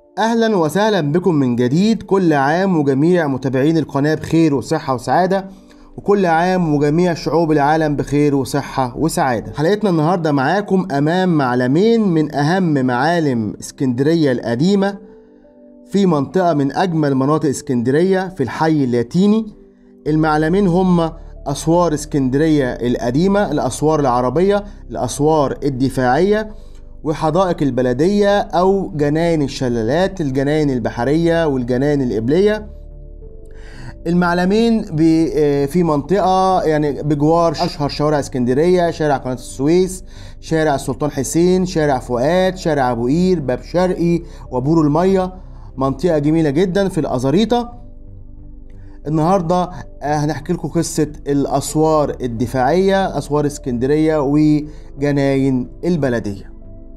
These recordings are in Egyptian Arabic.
اهلا وسهلا بكم من جديد كل عام وجميع متابعين القناه بخير وصحه وسعاده وكل عام وجميع شعوب العالم بخير وصحه وسعاده حلقتنا النهارده معاكم امام معلمين من اهم معالم اسكندريه القديمه في منطقه من اجمل مناطق اسكندريه في الحي اللاتيني المعلمين هم اسوار اسكندريه القديمه الاسوار العربيه الاسوار الدفاعيه وحدائق البلدية أو جناين الشلالات الجناين البحرية والجناين الإبلية المعلمين في منطقة يعني بجوار أشهر شوارع اسكندرية شارع قناة السويس شارع السلطان حسين شارع فؤاد شارع أبو قير باب شرقي وبور المية منطقة جميلة جدا في الأزاريطة النهارده هنحكي لكم قصة الأسوار الدفاعية أسوار اسكندرية وجناين البلدية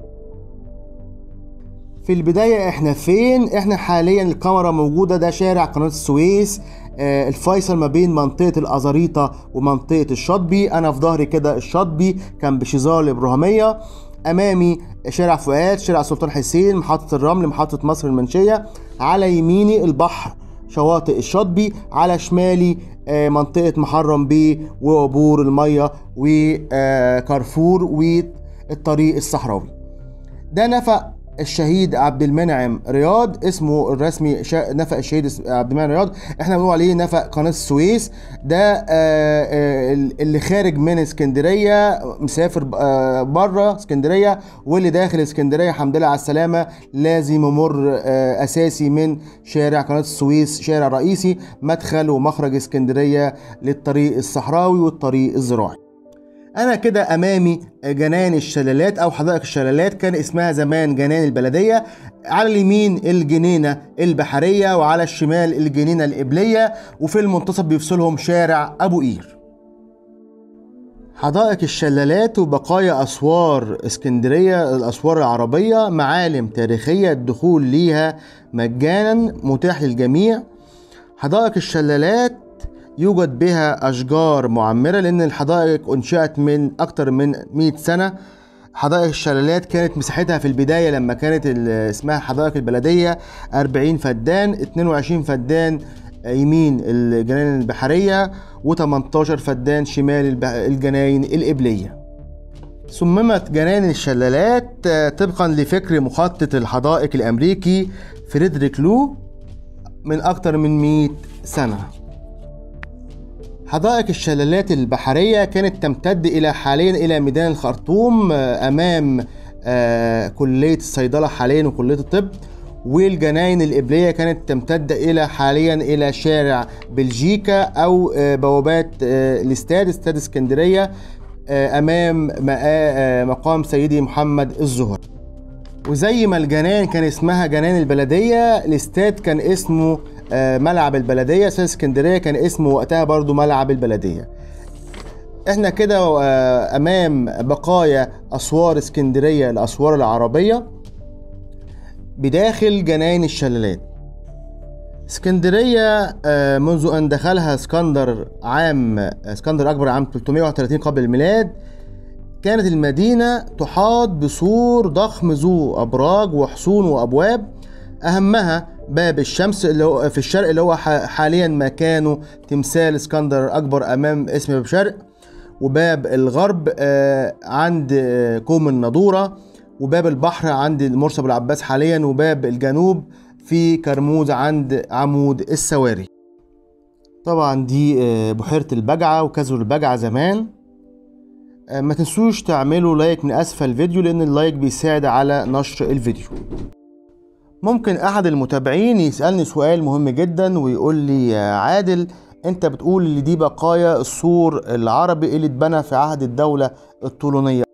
في البداية احنا فين؟ احنا حاليا الكاميرا موجودة ده شارع قناة السويس آه الفيصل ما بين منطقة الأزاريطة ومنطقة الشاطبي أنا في ظهري كده الشاطبي كان بشظار الإبراهيمية أمامي شارع فؤاد شارع سلطان حسين محطة الرمل محطة مصر المنشية على يميني البحر شواطئ الشاطبي على شمالي آه منطقة محرم بيه وعبور المية وكارفور والطريق الصحراوي ده نفق الشهيد عبد المنعم رياض اسمه الرسمي شا... نفق الشهيد عبد المنعم رياض احنا بنقول عليه نفق قناه السويس ده آآ آآ اللي خارج من اسكندريه مسافر بره اسكندريه واللي داخل اسكندريه الحمد لله على السلامه لازم يمر اساسي من شارع قناه السويس شارع رئيسي مدخل ومخرج اسكندريه للطريق الصحراوي والطريق الزراعي انا كده امامي جنان الشلالات او حدائق الشلالات كان اسمها زمان جنان البلديه على اليمين الجنينه البحريه وعلى الشمال الجنينه القبليه وفي المنتصف بيفصلهم شارع ابو قير حدائق الشلالات وبقايا اسوار اسكندريه الاسوار العربيه معالم تاريخيه الدخول ليها مجانا متاح للجميع حدائق الشلالات يوجد بها أشجار معمرة لأن الحدائق أنشأت من أكثر من 100 سنة حدائق الشلالات كانت مساحتها في البداية لما كانت اسمها حدائق البلدية 40 فدان 22 فدان يمين الجناين البحرية و18 فدان شمال الجناين القبلية صممت جناين الشلالات طبقا لفكر مخطط الحدائق الأمريكي فريدريك لو من أكثر من 100 سنة حدائق الشلالات البحرية كانت تمتد إلى حاليا إلى ميدان الخرطوم أمام كلية الصيدلة حاليا وكلية الطب والجناين القبلية كانت تمتد إلى حاليا إلى شارع بلجيكا أو بوابات الاستاد استاد اسكندرية أمام مقام سيدي محمد الزهر وزي ما الجناين كان اسمها جناين البلدية الاستاد كان اسمه ملعب البلديه استاد اسكندريه كان اسمه وقتها برضو ملعب البلديه احنا كده امام بقايا اسوار اسكندريه الاسوار العربيه بداخل جناين الشلالات اسكندرية منذ أن دخلها اسكندر عام اسكندر أكبر عام 331 قبل الميلاد كانت المدينة تحاط بسور ضخم ذو أبراج وحصون وأبواب أهمها باب الشمس اللي هو في الشرق اللي هو حاليا مكانه تمثال اسكندر اكبر امام اسم باب شرق وباب الغرب عند كوم النضوره وباب البحر عند المرسى ابو العباس حاليا وباب الجنوب في كرموز عند عمود السواري طبعا دي بحيره البجعه وكازر البجعه زمان ما تنسوش تعملوا لايك من اسفل الفيديو لان اللايك بيساعد على نشر الفيديو ممكن احد المتابعين يسالني سؤال مهم جدا ويقول لي يا عادل انت بتقول ان دي بقايا السور العربي اللي اتبنى في عهد الدوله الطولونيه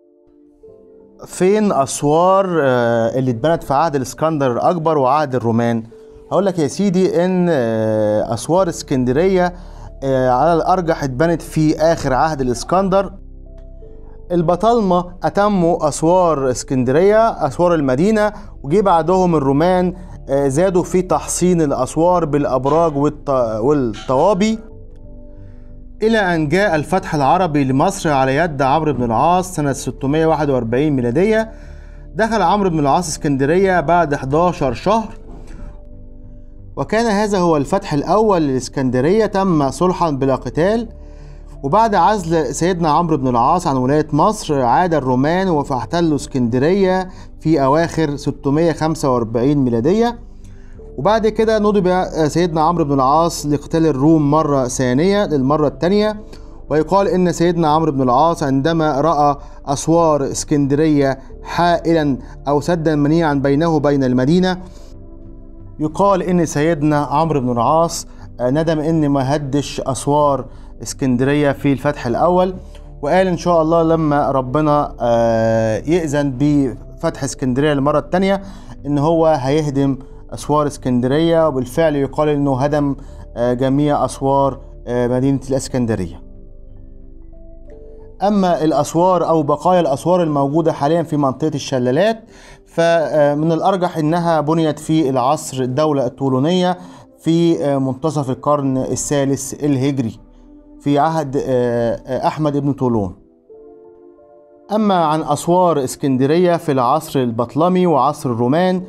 فين اسوار اللي اتبنت في عهد الاسكندر الاكبر وعهد الرومان هقول لك يا سيدي ان اسوار اسكندريه على الارجح اتبنت في اخر عهد الاسكندر البطالمة أتموا أسوار اسكندرية أسوار المدينة وجي بعدهم الرومان زادوا في تحصين الأسوار بالأبراج والطوابي إلى أن جاء الفتح العربي لمصر على يد عمرو بن العاص سنة 641 ميلادية دخل عمرو بن العاص اسكندرية بعد 11 شهر وكان هذا هو الفتح الأول للإسكندرية تم صلحا بلا قتال وبعد عزل سيدنا عمرو بن العاص عن ولاية مصر عاد الرومان فاحتلوا اسكندرية في أواخر 645 ميلادية وبعد كده ندب سيدنا عمرو بن العاص لقتال الروم مرة ثانية للمرة الثانية ويقال ان سيدنا عمرو بن العاص عندما راى اسوار اسكندريه حائلا او سدا منيعا بينه وبين المدينه يقال ان سيدنا عمرو بن العاص ندم ان ما هدش اسوار اسكندريه في الفتح الاول وقال ان شاء الله لما ربنا يأذن بفتح اسكندريه للمره الثانيه ان هو هيهدم اسوار اسكندريه وبالفعل يقال انه هدم جميع اسوار مدينه الاسكندريه اما الاسوار او بقايا الاسوار الموجوده حاليا في منطقه الشلالات فمن الارجح انها بنيت في العصر الدوله الطولونيه في منتصف القرن الثالث الهجري في عهد احمد بن طولون اما عن اسوار اسكندريه في العصر البطلمي وعصر الرومان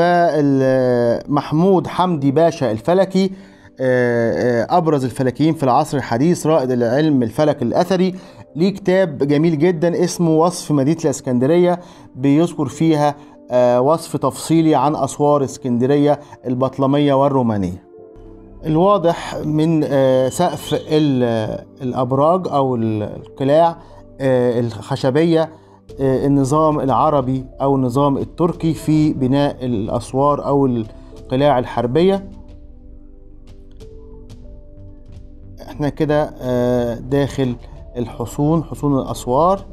فمحمود حمدي باشا الفلكي ابرز الفلكيين في العصر الحديث رائد العلم الفلك الاثري ليه كتاب جميل جدا اسمه وصف مدينه الاسكندريه بيذكر فيها وصف تفصيلي عن اسوار اسكندريه البطلميه والرومانيه الواضح من سقف الابراج او القلاع الخشبيه النظام العربي او النظام التركي في بناء الاسوار او القلاع الحربيه احنا كده داخل الحصون حصون الاسوار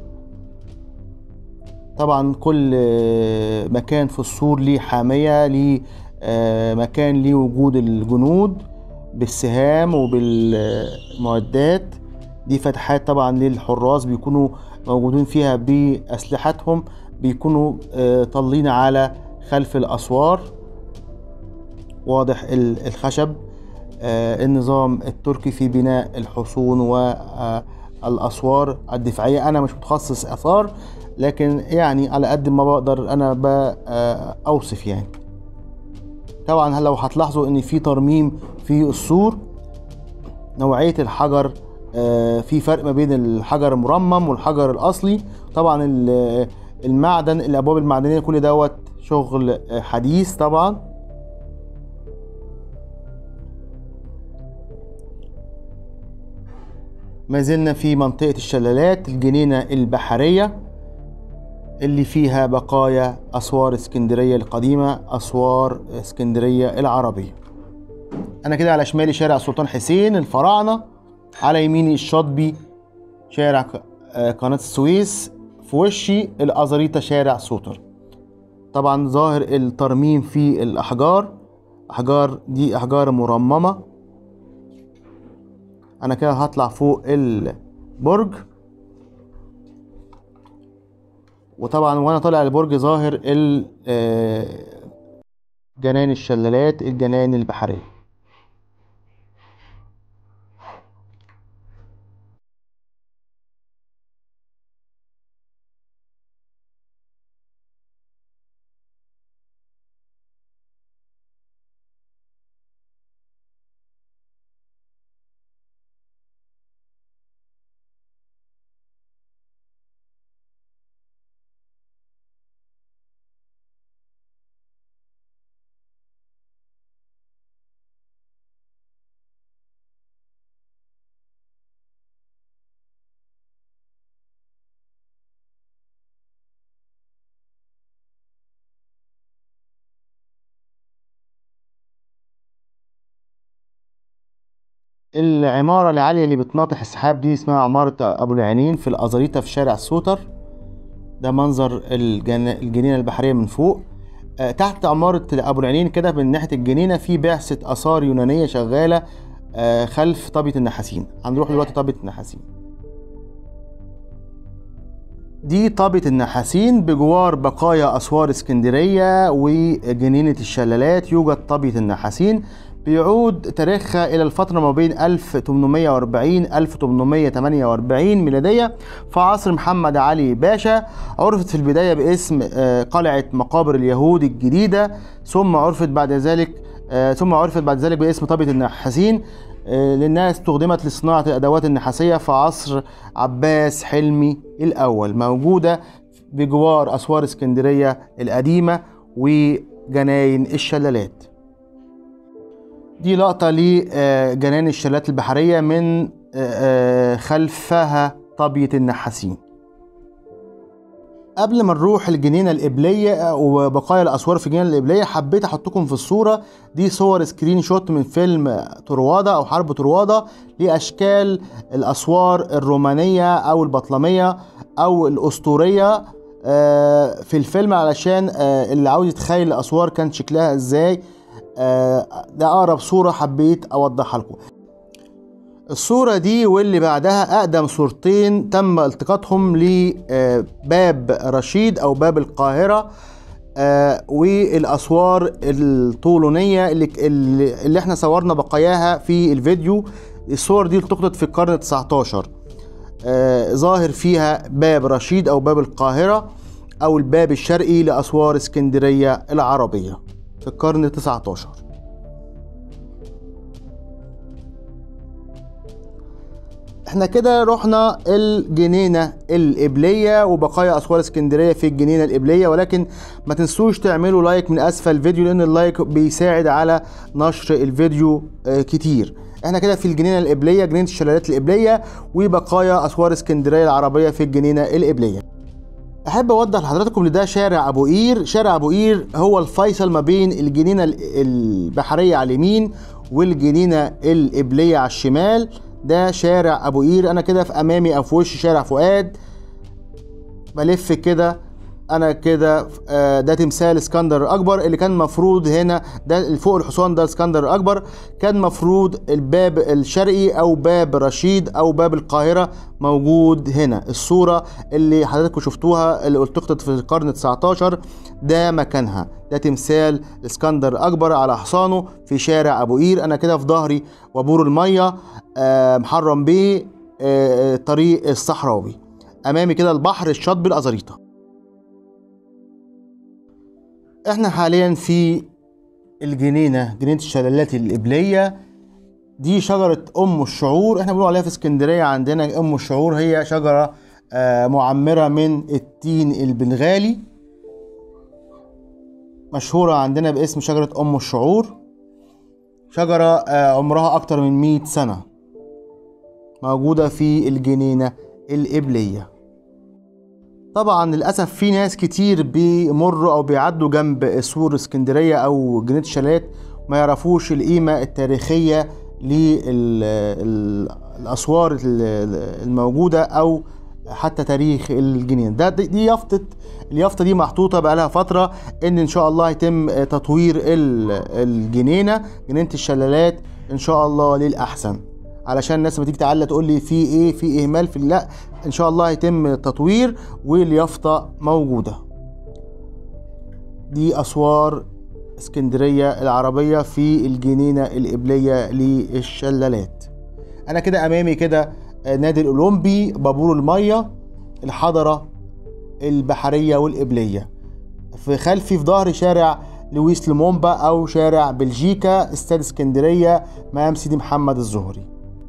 طبعا كل مكان في السور ليه حامية ليه مكان ليه وجود الجنود بالسهام وبالمعدات دي فتحات طبعا للحراس بيكونوا موجودين فيها بأسلحتهم بيكونوا طالين على خلف الأسوار واضح الخشب النظام التركي في بناء الحصون والأسوار الدفاعية أنا مش متخصص آثار لكن يعني على قد ما بقدر أنا بأوصف يعني طبعا لو هتلاحظوا ان في ترميم في السور نوعية الحجر في فرق ما بين الحجر المرمم والحجر الاصلي طبعا المعدن الابواب المعدنية كل دوت شغل حديث طبعا ما زلنا في منطقة الشلالات الجنينة البحرية اللي فيها بقايا أسوار اسكندرية القديمة أسوار اسكندرية العربية أنا كده على شمالي شارع السلطان حسين الفراعنة على يميني الشاطبي شارع قناة السويس في وشي الأزاريطة شارع سوتر طبعا ظاهر الترميم في الأحجار أحجار دي أحجار مرممة أنا كده هطلع فوق البرج وطبعا وانا طالع البرج ظاهر جنان الشلالات الجنان البحرية العمارة العالية اللي بتناطح السحاب دي اسمها عمارة أبو العينين في الأزاريطة في شارع السوتر ده منظر الجن... الجنينة البحرية من فوق آه تحت عمارة أبو العينين كده من ناحية الجنينة في بعثة آثار يونانية شغالة آه خلف طابية النحاسين هنروح دلوقتي طابية النحاسين دي طابة النحاسين بجوار بقايا أسوار اسكندرية وجنينة الشلالات يوجد طابية النحاسين بيعود تاريخها إلى الفترة ما بين 1840 1848 ميلادية في عصر محمد علي باشا عرفت في البداية باسم قلعة مقابر اليهود الجديدة ثم عرفت بعد ذلك آه، ثم عرفت بعد ذلك باسم طابية النحاسين آه، لأنها استخدمت لصناعة الأدوات النحاسية في عصر عباس حلمي الأول موجودة بجوار أسوار اسكندرية القديمة وجناين الشلالات دي لقطة لجناين الشلالات البحرية من آه، آه، خلفها طابية النحاسين قبل ما نروح الجنينة القبلية وبقايا الأسوار في الجنينة القبلية حبيت أحطكم في الصورة دي صور سكرين شوت من فيلم طروادة أو حرب طروادة لأشكال الأسوار الرومانية أو البطلمية أو الأسطورية آه، في الفيلم علشان آه، اللي عاوز يتخيل الأسوار كان شكلها إزاي آه، ده أقرب صورة حبيت أوضحها لكم الصورة دي واللي بعدها أقدم صورتين تم التقاطهم لباب رشيد أو باب القاهرة آه، والأسوار الطولونية اللي, اللي اللي احنا صورنا بقاياها في الفيديو الصور دي التقطت في القرن 19 آه، ظاهر فيها باب رشيد أو باب القاهرة أو الباب الشرقي لأسوار اسكندرية العربية في القرن 19 احنا كده رحنا الجنينة القبلية وبقايا أسوار اسكندرية في الجنينة القبلية ولكن ما تنسوش تعملوا لايك من أسفل الفيديو لأن اللايك بيساعد على نشر الفيديو آه، كتير احنا كده في الجنينة القبلية جنينة الشلالات القبلية وبقايا أسوار اسكندرية العربية في الجنينة القبلية احب اوضح لحضراتكم ان ده شارع ابو قير شارع ابو قير هو الفيصل ما بين الجنينه ال- البحريه على اليمين والجنينه القبليه على الشمال ده شارع ابو قير انا كده في امامي او في وش شارع فؤاد بلف كده انا كده آه، ده تمثال اسكندر الاكبر اللي كان مفروض هنا ده اللي فوق الحصان ده اسكندر الاكبر كان مفروض الباب الشرقي او باب رشيد او باب القاهره موجود هنا الصوره اللي حضراتكم شفتوها اللي التقطت في القرن 19 ده مكانها ده تمثال اسكندر الاكبر على حصانه في شارع ابو قير انا كده في ظهري وبور الميه آه، محرم بيه آه، طريق الصحراوي امامي كده البحر الشاطئ الازاريطه احنا حاليا في الجنينة جنينة الشلالات القبلية دي شجرة أم الشعور احنا بنقول عليها في اسكندرية عندنا أم الشعور هي شجرة آه، معمرة من التين البنغالي مشهورة عندنا باسم شجرة أم الشعور شجرة آه، عمرها أكتر من 100 سنة موجودة في الجنينة القبلية طبعا للاسف في ناس كتير بيمروا او بيعدوا جنب سور اسكندريه او جنينه الشلالات ما يعرفوش القيمه التاريخيه للاسوار الموجوده او حتى تاريخ الجنينه ده دي دي يافطه اليافطه دي محطوطه بقالها فتره ان ان شاء الله هيتم تطوير ال- الجنينه جنينه الشلالات ان شاء الله للاحسن علشان الناس لما تيجي تعلق تقول لي في ايه في اهمال في لا ان شاء الله هيتم تطوير واليافطه موجوده دي اسوار اسكندريه العربيه في الجنينه القبليه للشلالات انا كده امامي كده نادي الاولمبي بابور الميه الحضره البحريه والقبليه في خلفي في ظهري شارع لويس لومومبا او شارع بلجيكا استاد اسكندريه مقام سيدي محمد الزهري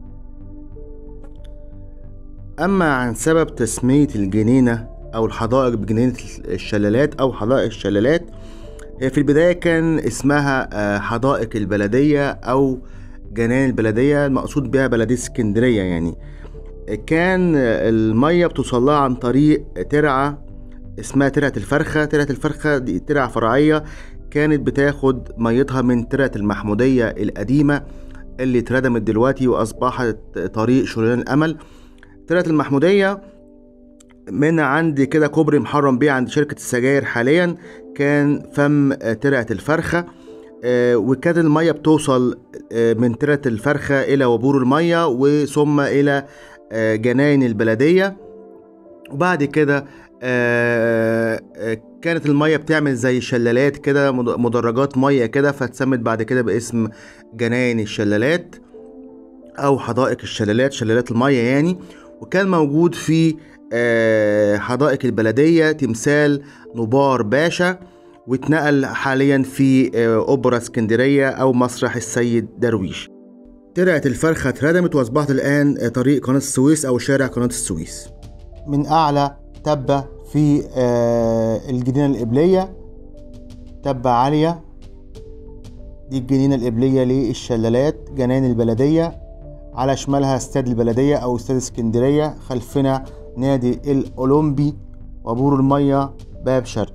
أما عن سبب تسمية الجنينة أو الحدائق بجنينة الشلالات أو حدائق الشلالات هي في البداية كان اسمها آه، حدائق البلدية أو جناين البلدية المقصود بها بلدية اسكندرية يعني كان المية بتوصل لها عن طريق ترعة اسمها ترعة الفرخة ترعة الفرخة دي ترعة فرعية كانت بتاخد ميتها من ترعة المحمودية القديمة اللي اتردمت دلوقتي وأصبحت طريق شريان الأمل ترعة المحمودية من عند كده كوبري محرم بيه عند شركة السجاير حاليا كان فم آه، ترعة الفرخة آه، وكانت المية بتوصل آه، من ترعة الفرخة إلى وبور المية وثم إلى آه، جناين البلدية وبعد كده آه، آه، كانت المية بتعمل زي شلالات كده مد- مدرجات مية كده فاتسمت بعد كده باسم جناين الشلالات او حدائق الشلالات شلالات المية يعني وكان موجود في آه، حدائق البلدية تمثال نبار باشا واتنقل حاليا في آه، أوبرا اسكندرية أو مسرح السيد درويش ترعة الفرخة اتردمت وأصبحت الآن آه، طريق قناة السويس أو شارع قناة السويس من أعلى تبة في آه، الجنينة القبلية تبة عالية دي الجنينة القبلية للشلالات جناين البلدية على شمالها استاد البلدية أو استاد اسكندرية خلفنا نادي الأولمبي وبور المية باب شرق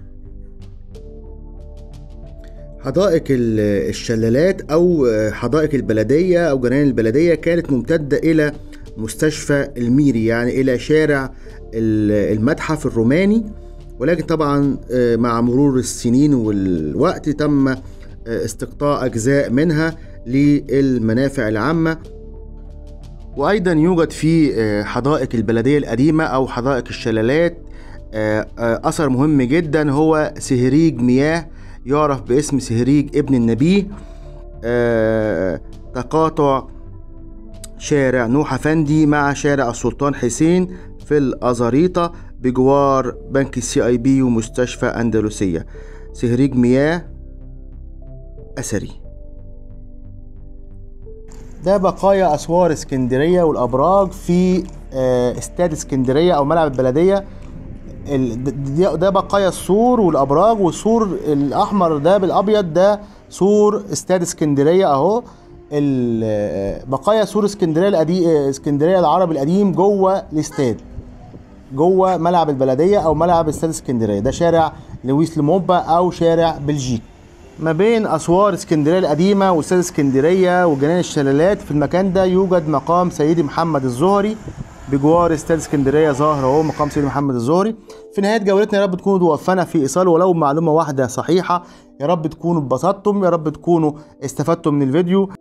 حدائق ال- الشلالات أو حدائق البلدية أو جناين البلدية كانت ممتدة إلى مستشفى الميري يعني إلى شارع ال- المتحف الروماني ولكن طبعا آه، مع مرور السنين والوقت تم آه، استقطاع أجزاء منها للمنافع العامة وأيضا يوجد في آه، حدائق البلدية القديمة أو حدائق الشلالات آه، آه، أثر مهم جدا هو سهريج مياه يعرف باسم سهريج ابن النبي آه، تقاطع شارع نوح أفندي مع شارع السلطان حسين في الأزاريطة بجوار بنك السي اي بي ومستشفى أندلسية سهريج مياه أثري ده بقايا اسوار اسكندريه والابراج في آه، استاد اسكندريه او ملعب البلديه ال- د- ده ده بقايا السور والابراج والسور الاحمر ده بالابيض ده سور استاد اسكندريه اهو ال- آه، بقايا سور اسكندريه القديم اسكندريه العربي القديم جوه الاستاد جوه ملعب البلديه او ملعب استاد اسكندريه ده شارع لويس لومومبا او شارع بلجيك ما بين اسوار اسكندريه القديمه واستاد اسكندريه وجنان الشلالات في المكان ده يوجد مقام سيدي محمد الزهري بجوار استاد اسكندريه ظاهر اهو مقام سيدي محمد الزهري في نهايه جولتنا يا رب تكونوا توفنا في ايصال ولو معلومه واحده صحيحه يا رب تكونوا اتبسطتم يا رب تكونوا استفدتم من الفيديو